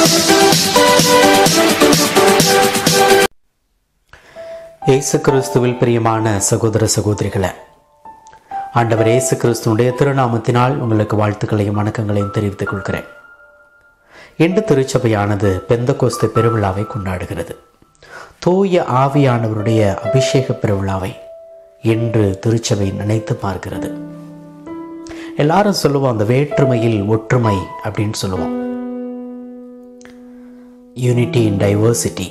இயேசு கிறிஸ்துவில் பிரியமான சகோதர சகோதரிகளே ஆண்டவர் இயேசு கிறிஸ்துனுடைய திருநாமத்தினால் உங்களுக்கு வாழ்த்துக்களையும் வணக்கங்களையும் தெரிவித்துக் கொள்கிறேன் இன்று திருச்சபையானது பெந்தகோஸ்து பெருவிழாவை கொண்டாடுகிறது தூய ஆவியானவருடைய அபிஷேக பெருவிழாவை இன்று திருச்சபை நினைத்து பார்க்கிறது எல்லாரும் சொல்லுவோம் அந்த வேற்றுமையில் ஒற்றுமை அப்படின்னு சொல்லுவோம் யூனிட்டி இன் டைவர்சிட்டி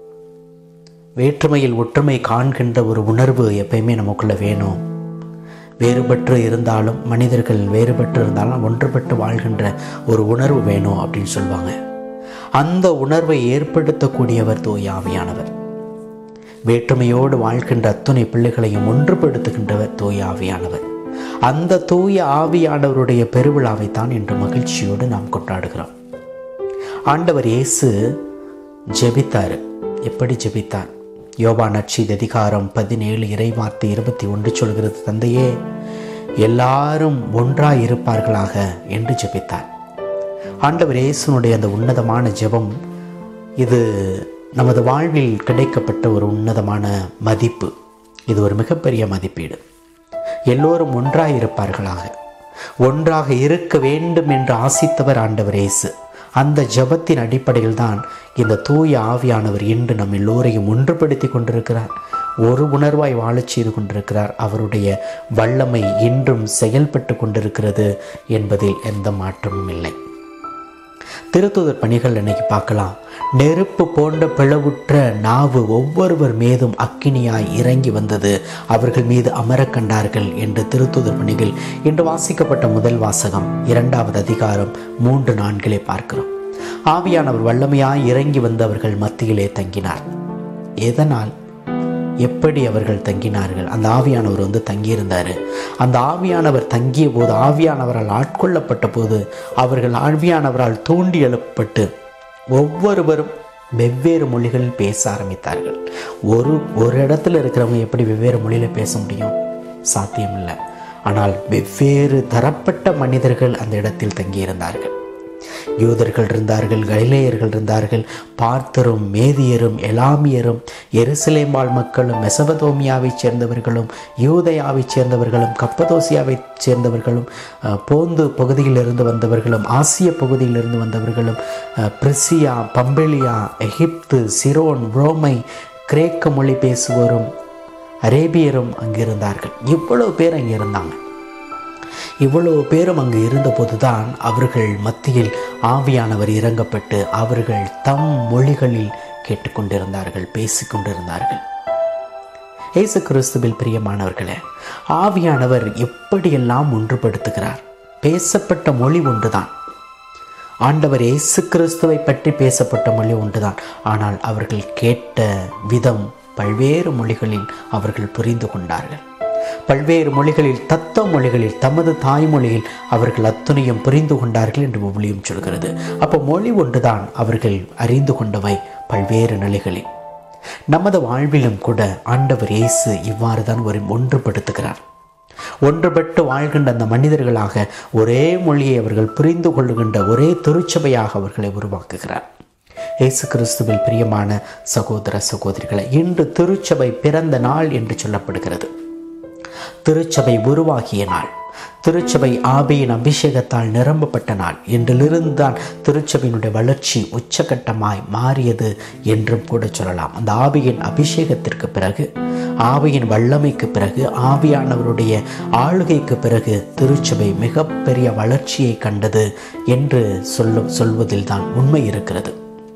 வேற்றுமையில் ஒற்றுமை காண்கின்ற ஒரு உணர்வு எப்பயுமே நமக்குள்ள வேணும் வேறுபட்டு இருந்தாலும் மனிதர்கள் வேறுபட்டு இருந்தாலும் ஒன்றுபட்டு வாழ்கின்ற ஒரு உணர்வு வேணும் அப்படின்னு சொல்லுவாங்க அந்த உணர்வை ஏற்படுத்தக்கூடியவர் தூய ஆவியானவர் வேற்றுமையோடு வாழ்கின்ற அத்துணை பிள்ளைகளையும் ஒன்றுபடுத்துகின்றவர் தூய ஆவியானவர் அந்த தூய ஆவியானவருடைய பெருவிழாவை தான் இன்று மகிழ்ச்சியோடு நாம் கொண்டாடுகிறோம் ஆண்டவர் இயேசு ஜெபித்தார் எப்படி ஜெபித்தார் யோபா நட்சித் அதிகாரம் பதினேழு இறைவார்த்தை இருபத்தி ஒன்று சொல்கிறது தந்தையே எல்லாரும் ஒன்றாய் இருப்பார்களாக என்று ஜெபித்தார் ஆண்டவர் இயேசுனுடைய அந்த உன்னதமான ஜெபம் இது நமது வாழ்வில் கிடைக்கப்பட்ட ஒரு உன்னதமான மதிப்பு இது ஒரு மிகப்பெரிய மதிப்பீடு எல்லோரும் ஒன்றாய் இருப்பார்களாக ஒன்றாக இருக்க வேண்டும் என்று ஆசித்தவர் ஆண்டவர் இயேசு அந்த ஜபத்தின் அடிப்படையில் தான் இந்த தூய ஆவியானவர் இன்று நம் எல்லோரையும் ஒன்றுபடுத்தி கொண்டிருக்கிறார் ஒரு உணர்வாய் வாழச் செய்து கொண்டிருக்கிறார் அவருடைய வல்லமை இன்றும் செயல்பட்டு கொண்டிருக்கிறது என்பதில் எந்த மாற்றமும் இல்லை திருத்துதர் பணிகள் இன்னைக்கு பார்க்கலாம் நெருப்பு போன்ற பிளவுற்ற நாவு ஒவ்வொருவர் மீதும் அக்கினியாய் இறங்கி வந்தது அவர்கள் மீது அமர கண்டார்கள் என்று திருத்துதர் பணிகள் இன்று வாசிக்கப்பட்ட முதல் வாசகம் இரண்டாவது அதிகாரம் மூன்று நான்கிலே பார்க்கிறோம் ஆவியானவர் வல்லமையாய் இறங்கி வந்து அவர்கள் மத்தியிலே தங்கினார் எதனால் எப்படி அவர்கள் தங்கினார்கள் அந்த ஆவியானவர் வந்து தங்கியிருந்தார் அந்த ஆவியானவர் தங்கிய போது ஆவியானவரால் ஆட்கொள்ளப்பட்ட போது அவர்கள் ஆவியானவரால் தூண்டி எழுப்பப்பட்டு ஒவ்வொருவரும் வெவ்வேறு மொழிகளில் பேச ஆரம்பித்தார்கள் ஒரு ஒரு இடத்துல இருக்கிறவங்க எப்படி வெவ்வேறு மொழியில் பேச முடியும் சாத்தியம் இல்லை ஆனால் வெவ்வேறு தரப்பட்ட மனிதர்கள் அந்த இடத்தில் தங்கியிருந்தார்கள் யூதர்கள் இருந்தார்கள் கலிலேயர்கள் இருந்தார்கள் பார்த்தரும் மேதியரும் எலாமியரும் எருசலேமாள் மக்களும் மெசபதோமியாவைச் சேர்ந்தவர்களும் யூதயாவைச் சேர்ந்தவர்களும் கப்பதோசியாவைச் சேர்ந்தவர்களும் அஹ், போந்து பகுதியிலிருந்து வந்தவர்களும் ஆசிய பகுதியிலிருந்து வந்தவர்களும் அஹ், பிரிசியா பம்பெலியா எகிப்து சிரோன் ரோமை கிரேக்க மொழி பேசுவோரும் அரேபியரும் அங்கே இருந்தார்கள் இவ்வளவு பேர் அங்கே இருந்தாங்க இவ்வளவு பேரும் அங்கு இருந்தபோதுதான் அவர்கள் மத்தியில் ஆவியானவர் இறங்கப்பட்டு அவர்கள் தம் மொழிகளில் கேட்டுக்கொண்டிருந்தார்கள் பேசிக்கொண்டிருந்தார்கள் இயேசு கிறிஸ்துவில் பிரியமானவர்களே ஆவியானவர் எப்படியெல்லாம் ஒன்றுபடுத்துகிறார் பேசப்பட்ட மொழி ஒன்றுதான் ஆண்டவர் இயேசு கிறிஸ்துவை பற்றி பேசப்பட்ட மொழி ஒன்றுதான் ஆனால் அவர்கள் கேட்ட விதம் பல்வேறு மொழிகளில் அவர்கள் புரிந்து கொண்டார்கள் பல்வேறு மொழிகளில் தத்துவ மொழிகளில் தமது தாய்மொழியில் அவர்கள் அத்துணையும் புரிந்து கொண்டார்கள் என்று விவிலியம் சொல்கிறது அப்போ மொழி ஒன்றுதான் அவர்கள் அறிந்து கொண்டவை பல்வேறு நிலைகளில் நமது வாழ்விலும் கூட ஆண்டவர் இயேசு இவ்வாறு தான் ஒரு ஒன்றுபடுத்துகிறார் ஒன்றுபட்டு வாழ்கின்ற அந்த மனிதர்களாக ஒரே மொழியை அவர்கள் புரிந்து கொள்ளுகின்ற ஒரே திருச்சபையாக அவர்களை உருவாக்குகிறார் இயேசு கிறிஸ்துவில் பிரியமான சகோதர சகோதரிகளை இன்று திருச்சபை பிறந்த நாள் என்று சொல்லப்படுகிறது திருச்சபை உருவாகிய நாள் திருச்சபை ஆபியின் அபிஷேகத்தால் நிரம்பப்பட்ட நாள் என்றிலிருந்து தான் திருச்சபையினுடைய வளர்ச்சி உச்சகட்டமாய் மாறியது என்றும் கூட சொல்லலாம் அந்த ஆவியின் அபிஷேகத்திற்கு பிறகு ஆவியின் வல்லமைக்கு பிறகு ஆவியானவருடைய ஆளுகைக்கு பிறகு திருச்சபை மிகப்பெரிய வளர்ச்சியை கண்டது என்று சொல்ல சொல்வதில் தான் உண்மை இருக்கிறது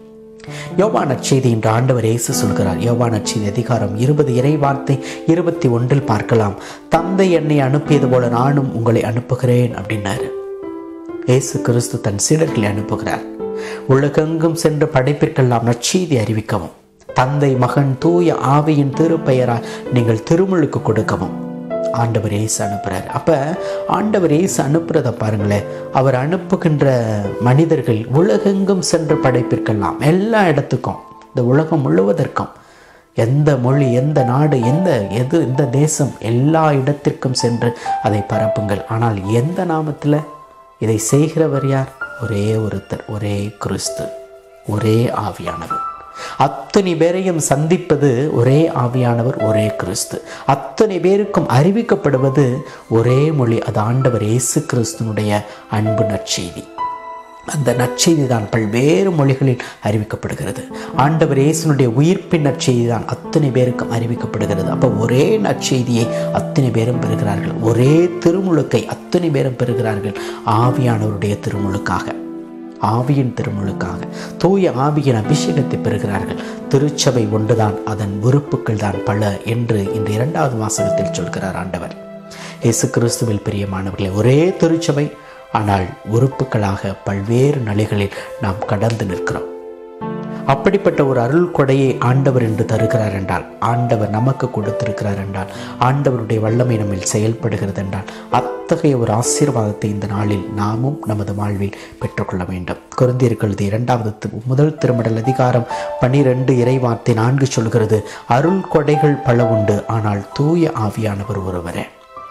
யோவான செய்தி இன்று ஆண்டவர் இயேசு சொல்கிறார் யோவான செய்தி அதிகாரம் இருபது இறை வார்த்தை இருபத்தி ஒன்றில் பார்க்கலாம் தந்தை என்னை அனுப்பியது போல நானும் உங்களை அனுப்புகிறேன் அப்படின்னாரு இயேசு கிறிஸ்து தன் சீடர்களை அனுப்புகிறார் உலகெங்கும் சென்று படைப்பிற்கெல்லாம் நற்செய்தி அறிவிக்கவும் தந்தை மகன் தூய ஆவியின் திருப்பெயரால் நீங்கள் திருமுழுக்கு கொடுக்கவும் ஆண்டவர் இயேசு அனுப்புகிறார் அப்போ ஆண்டவர் இயேசு அனுப்புறதை பாருங்களேன் அவர் அனுப்புகின்ற மனிதர்கள் உலகெங்கும் சென்று படைப்பிற்கெல்லாம் எல்லா இடத்துக்கும் இந்த உலகம் முழுவதற்கும் எந்த மொழி எந்த நாடு எந்த எது எந்த தேசம் எல்லா இடத்திற்கும் சென்று அதை பரப்புங்கள் ஆனால் எந்த நாமத்தில் இதை செய்கிறவர் யார் ஒரே ஒருத்தர் ஒரே கிறிஸ்து ஒரே ஆவியானவர் அத்தனை பேரையும் சந்திப்பது ஒரே ஆவியானவர் ஒரே கிறிஸ்து அத்தனை பேருக்கும் அறிவிக்கப்படுவது ஒரே மொழி அது ஆண்டவர் இயேசு கிறிஸ்துனுடைய அன்பு நற்செய்தி அந்த நற்செய்தி தான் பல்வேறு மொழிகளில் அறிவிக்கப்படுகிறது ஆண்டவர் இயேசுனுடைய உயிர்ப்பின் நற்செய்தி தான் அத்தனை பேருக்கும் அறிவிக்கப்படுகிறது அப்போ ஒரே நற்செய்தியை அத்தனை பேரும் பெறுகிறார்கள் ஒரே திருமுழுக்கை அத்தனை பேரும் பெறுகிறார்கள் ஆவியானவருடைய திருமுழுக்காக ஆவியின் திருமுழுக்காக தூய ஆவியின் அபிஷேகத்தை பெறுகிறார்கள் திருச்சபை ஒன்றுதான் அதன் உறுப்புகள் தான் பல என்று இந்த இரண்டாவது வாசகத்தில் சொல்கிறார் ஆண்டவர் இயேசு கிறிஸ்துவில் பிரியமானவர்களே ஒரே திருச்சபை ஆனால் உறுப்புகளாக பல்வேறு நிலைகளில் நாம் கடந்து நிற்கிறோம் அப்படிப்பட்ட ஒரு அருள் கொடையை ஆண்டவர் என்று தருகிறார் என்றால் ஆண்டவர் நமக்கு கொடுத்திருக்கிறார் என்றால் ஆண்டவருடைய வல்லமை நம்மில் செயல்படுகிறது என்றால் அத்தகைய ஒரு ஆசீர்வாதத்தை இந்த நாளில் நாமும் நமது வாழ்வில் பெற்றுக்கொள்ள வேண்டும் குருந்தியர்களது இரண்டாவது தி- முதல் திருமடல் அதிகாரம் பனிரெண்டு இறைவார்த்தை நான்கு சொல்கிறது அருள் கொடைகள் பல உண்டு ஆனால் தூய ஆவியானவர் ஒருவரே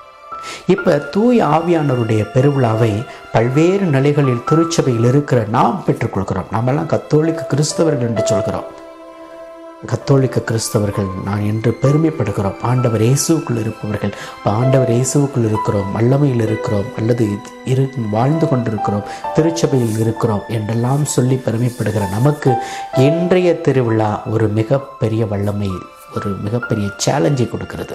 இப்ப தூய ஆவியானவருடைய பெருவிழாவை பல்வேறு நிலைகளில் திருச்சபையில் இருக்கிற நாம் பெற்றுக்கொள்கிறோம் நாமெல்லாம் கத்தோலிக்க கிறிஸ்தவர்கள் என்று சொல்கிறோம் கத்தோலிக்க கிறிஸ்தவர்கள் நான் என்று பெருமைப்படுகிறோம் ஆண்டவர் இயேசுவுக்குள் இருப்பவர்கள் அப்ப ஆண்டவர் இயேசுவுக்குள் இருக்கிறோம் வல்லமையில் இருக்கிறோம் அல்லது இரு வாழ்ந்து கொண்டிருக்கிறோம் திருச்சபையில் இருக்கிறோம் என்றெல்லாம் சொல்லி பெருமைப்படுகிற நமக்கு இன்றைய திருவிழா ஒரு மிகப்பெரிய வல்லமை ஒரு மிகப்பெரிய சேலஞ்சை கொடுக்கிறது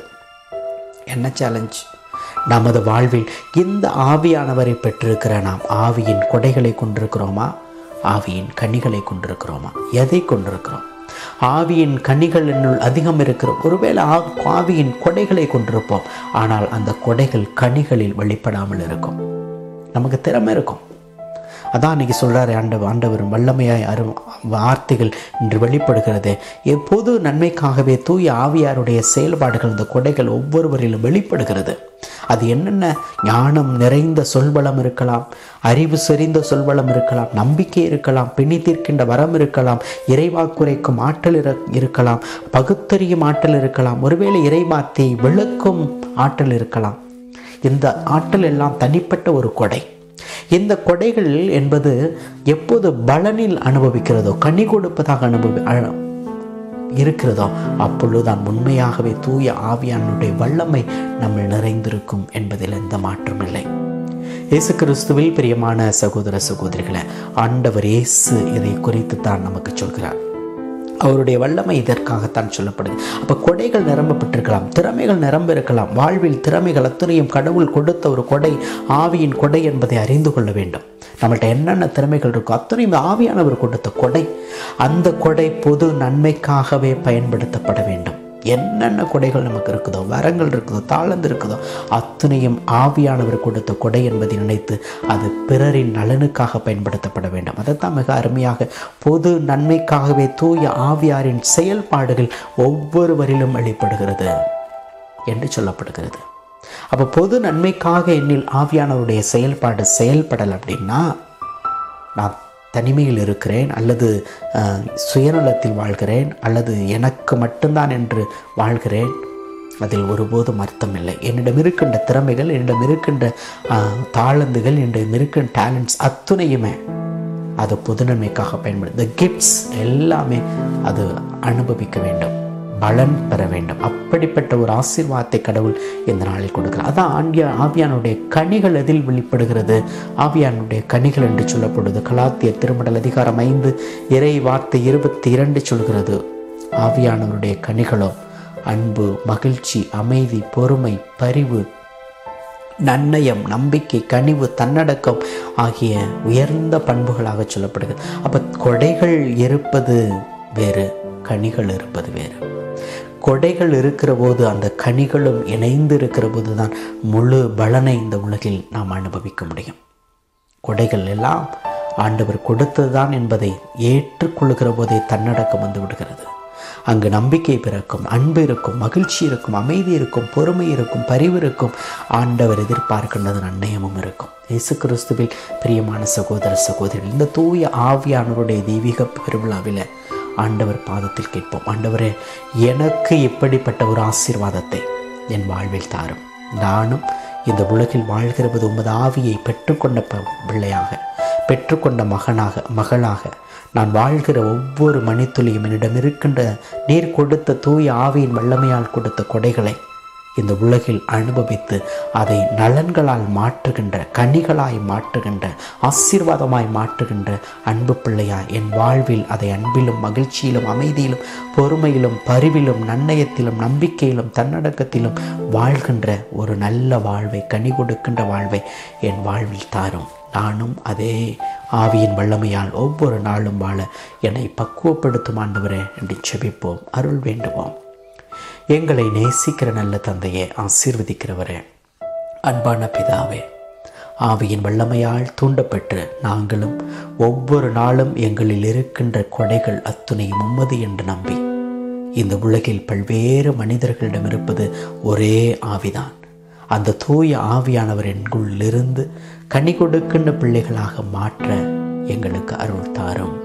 என்ன சேலஞ்ச் நமது வாழ்வில் இந்த ஆவியானவரை பெற்றிருக்கிற நாம் ஆவியின் கொடைகளை கொண்டிருக்கிறோமா ஆவியின் கனிகளை கொண்டிருக்கிறோமா எதை கொண்டிருக்கிறோம் ஆவியின் கனிகள் என்னுள் அதிகம் இருக்கிறோம் ஒருவேளை ஆ- ஆவியின் கொடைகளை கொண்டிருப்போம் ஆனால் அந்த கொடைகள் கனிகளில் வெளிப்படாமல் இருக்கும் நமக்கு திறமை இருக்கும் அதான் இன்னைக்கு சொல்றாரு ஆண்டவர் ஆண்டவர் வல்லமையாய் அரும் வார்த்தைகள் இன்று வெளிப்படுகிறது எப்போது நன்மைக்காகவே தூய ஆவியாருடைய செயல்பாடுகள் இந்த கொடைகள் ஒவ்வொருவரிலும் வெளிப்படுகிறது அது என்னென்ன ஞானம் நிறைந்த சொல்வளம் இருக்கலாம் அறிவு செறிந்த சொல்வளம் இருக்கலாம் நம்பிக்கை இருக்கலாம் பிணி தீர்க்கின்ற வரம் இருக்கலாம் இறைவாக்குரைக்கும் ஆற்றல் இரு- இருக்கலாம் பகுத்தறியும் ஆற்றல் இருக்கலாம் ஒருவேளை இறைவார்த்தையை விளக்கும் ஆற்றல் இருக்கலாம் இந்த ஆற்றல் எல்லாம் தனிப்பட்ட ஒரு கொடை இந்த கொடைகள் என்பது எப்போது பலனில் அனுபவிக்கிறதோ கனி கொடுப்பதாக அனுபவி அ- இருக்கிறதோ அப்பொழுதுதான் உண்மையாகவே தூய ஆவியானுடைய வல்லமை நம்ம நிறைந்திருக்கும் என்பதில் எந்த மாற்றமில்லை இயேசு கிறிஸ்துவில் பிரியமான சகோதர சகோதரிகளை ஆண்டவர் இயேசு இதை குறித்து தான் நமக்கு சொல்கிறார் அவருடைய வல்லமை இதற்காகத்தான் சொல்லப்படுது அப்போ கொடைகள் நிரம்பப்பட்டிருக்கலாம் திறமைகள் நிரம்ப இருக்கலாம் வாழ்வில் திறமைகள் அத்தனையும் கடவுள் கொடுத்த ஒரு கொடை ஆவியின் கொடை என்பதை அறிந்து கொள்ள வேண்டும் நம்மள்ட்ட என்னென்ன திறமைகள் இருக்கோ அத்தனையும் ஆவியானவர் கொடுத்த கொடை அந்த கொடை பொது நன்மைக்காகவே பயன்படுத்தப்பட வேண்டும் என்னென்ன கொடைகள் நமக்கு இருக்குதோ வரங்கள் இருக்குதோ தாளந்து இருக்குதோ அத்தனையும் ஆவியானவர் கொடுத்த கொடை என்பதை நினைத்து அது பிறரின் நலனுக்காக பயன்படுத்தப்பட வேண்டும் அதைத்தான் மிக அருமையாக பொது நன்மைக்காகவே தூய ஆவியாரின் செயல்பாடுகள் ஒவ்வொருவரிலும் வெளிப்படுகிறது என்று சொல்லப்படுகிறது அப்போ பொது நன்மைக்காக என்னில் ஆவியானவருடைய செயல்பாடு செயல்படல் அப்படின்னா நான் தனிமையில் இருக்கிறேன் அல்லது அஹ், சுயநலத்தில் வாழ்கிறேன் அல்லது எனக்கு மட்டும்தான் என்று வாழ்கிறேன் அதில் ஒருபோதும் அர்த்தமில்லை என்னிடம் இருக்கின்ற திறமைகள் என்னிடம் இருக்கின்ற அஹ், தாளந்துகள் என்னிடம் இருக்கின்ற டேலண்ட்ஸ் அத்துணையுமே அது பொது நன்மைக்காக பயன்படுது த கிஃப்ட்ஸ் எல்லாமே அது அனுபவிக்க வேண்டும் பலன் பெற வேண்டும் அப்படிப்பட்ட ஒரு ஆசீர்வாதத்தை கடவுள் இந்த நாளில் கொடுக்கிறார் அதான் ஆண்டியா ஆவியானுடைய கனிகள் எதில் வெளிப்படுகிறது ஆவியானுடைய கனிகள் என்று சொல்லப்படுது கலாத்திய திருமடல் அதிகாரம் ஐந்து இறை வார்த்தை இருபத்தி இரண்டு சொல்கிறது ஆவியானவருடைய கனிகளோ அன்பு மகிழ்ச்சி அமைதி பொறுமை பரிவு நன்னயம் நம்பிக்கை கனிவு தன்னடக்கம் ஆகிய உயர்ந்த பண்புகளாக சொல்லப்படுகிறது அப்போ கொடைகள் இருப்பது வேறு கனிகள் இருப்பது வேறு கொடைகள் இருக்கிற போது அந்த கனிகளும் இணைந்து இருக்கிற போது தான் முழு பலனை இந்த உலகில் நாம் அனுபவிக்க முடியும் கொடைகள் எல்லாம் ஆண்டவர் கொடுத்ததுதான் என்பதை ஏற்றுக்கொள்ளுகிற போதே தன்னடக்கம் வந்து விடுகிறது அங்கு நம்பிக்கை பிறக்கும் அன்பு இருக்கும் மகிழ்ச்சி இருக்கும் அமைதி இருக்கும் பொறுமை இருக்கும் பரிவு இருக்கும் ஆண்டவர் எதிர்பார்க்கின்றது நன்னயமும் இருக்கும் இயேசு கிறிஸ்துவில் பிரியமான சகோதர சகோதரிகள் இந்த தூய ஆவியானவருடைய தெய்வீக பெருவிழாவில் ஆண்டவர் பாதத்தில் கேட்போம் ஆண்டவரே எனக்கு இப்படிப்பட்ட ஒரு ஆசீர்வாதத்தை என் வாழ்வில் தாரும் நானும் இந்த உலகில் வாழ்கிறவது உமது ஆவியை பெற்றுக்கொண்ட ப- பிள்ளையாக பெற்றுக்கொண்ட மகனாக மகளாக நான் வாழ்கிற ஒவ்வொரு மணித்துளியும் என்னிடம் இருக்கின்ற நீர் கொடுத்த தூய ஆவியின் வல்லமையால் கொடுத்த கொடைகளை இந்த உலகில் அனுபவித்து அதை நலன்களால் மாற்றுகின்ற கனிகளாய் மாற்றுகின்ற ஆசீர்வாதமாய் மாற்றுகின்ற அன்பு பிள்ளையாய் என் வாழ்வில் அதை அன்பிலும் மகிழ்ச்சியிலும் அமைதியிலும் பொறுமையிலும் பரிவிலும் நன்னயத்திலும் நம்பிக்கையிலும் தன்னடக்கத்திலும் வாழ்கின்ற ஒரு நல்ல வாழ்வை கனி கொடுக்கின்ற வாழ்வை என் வாழ்வில் தாரும் நானும் அதே ஆவியின் வல்லமையால் ஒவ்வொரு நாளும் வாழ என்னை பக்குவப்படுத்தும் ஆண்டவரே என்று செபிப்போம் அருள் வேண்டுவோம் எங்களை நேசிக்கிற நல்ல தந்தையே ஆசீர்வதிக்கிறவரே அன்பான பிதாவே ஆவியின் வல்லமையால் தூண்டப்பட்டு நாங்களும் ஒவ்வொரு நாளும் எங்களில் இருக்கின்ற கொடைகள் அத்துணையும் உம்மது என்று நம்பி இந்த உலகில் பல்வேறு மனிதர்களிடம் இருப்பது ஒரே ஆவிதான் அந்த தூய ஆவியானவர் எங்களுள்ளிருந்து கனி கொடுக்கின்ற பிள்ளைகளாக மாற்ற எங்களுக்கு அருள் தாரும்